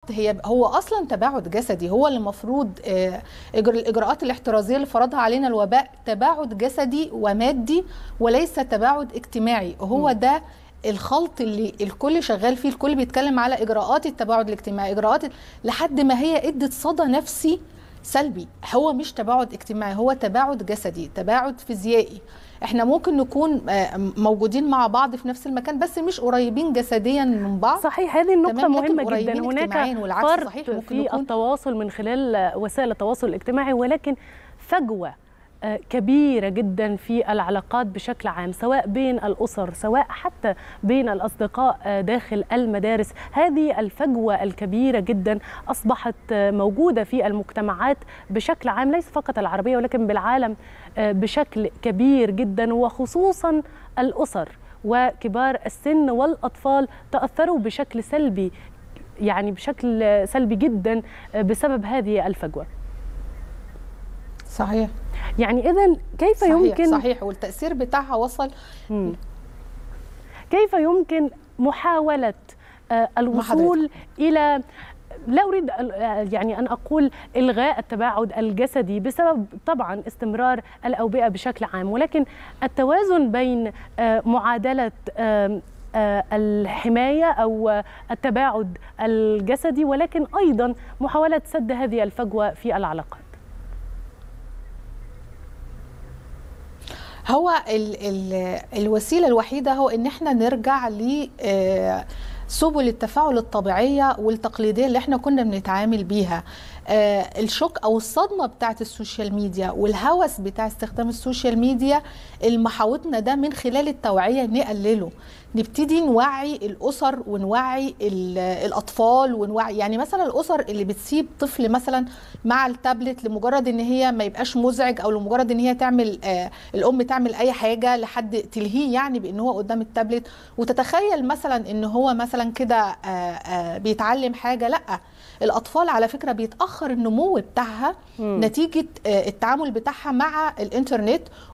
بالظبط هي هو اصلا تباعد جسدي هو اللي المفروض آه، إجر- الاجراءات الاحترازيه اللي فرضها علينا الوباء تباعد جسدي ومادي وليس تباعد اجتماعي هو ده الخلط اللي الكل شغال فيه الكل بيتكلم على اجراءات التباعد الاجتماعي اجراءات لحد ما هي ادت صدى نفسي سلبي هو مش تباعد اجتماعي هو تباعد جسدي تباعد فيزيائي احنا ممكن نكون آه، موجودين مع بعض في نفس المكان بس مش قريبين جسديا من بعض صحيح هذه النقطة تمام، لكن مهمة قريبين جدا اجتماعياً هناك والعكس فرق صحيح، ممكن في يكون- التواصل من خلال وسائل التواصل الاجتماعي ولكن فجوة آه، كبيرة جدا في العلاقات بشكل عام سواء بين الأسر سواء حتى بين الأصدقاء آه، داخل المدارس هذه الفجوة الكبيرة جدا أصبحت آه، موجودة في المجتمعات بشكل عام ليس فقط العربية ولكن بالعالم آه، بشكل كبير جدا وخصوصا الأسر وكبار السن والأطفال تأثروا بشكل سلبي يعني بشكل سلبي جدا بسبب هذه الفجوة صحيح يعني إذا كيف صحيح يمكن صحيح والتاثير بتاعها وصل مم. كيف يمكن محاولة آه، الوصول إلى لا أريد ال- آه، يعني أن أقول إلغاء التباعد الجسدي بسبب طبعا استمرار الأوبئة بشكل عام ولكن التوازن بين آه، معادلة آم، آه، الحماية أو آه، التباعد الجسدي ولكن أيضا محاولة سد هذه الفجوة في العلاقات هو ال ال الوسيله الوحيده هو ان احنا نرجع ل آه، سبل التفاعل الطبيعيه والتقليديه اللي احنا كنا بنتعامل بيها آه، الشوك او الصدمه بتاعت السوشيال ميديا والهوس بتاع استخدام السوشيال ميديا اللي محاوطنا ده من خلال التوعيه نقلله نبتدي نوعي الاسر ونوعي ال- الاطفال ونوعي يعني مثلا الاسر اللي بتسيب طفل مثلا مع التابلت لمجرد ان هي ما يبقاش مزعج او لمجرد ان هي تعمل آه الام تعمل اي حاجه لحد تلهيه يعني بان هو قدام التابلت وتتخيل مثلا ان هو مثلا كده آه آه بيتعلم حاجه لا الاطفال على فكره بيتاخر النمو بتاعها مم. نتيجه آه التعامل بتاعها مع الانترنت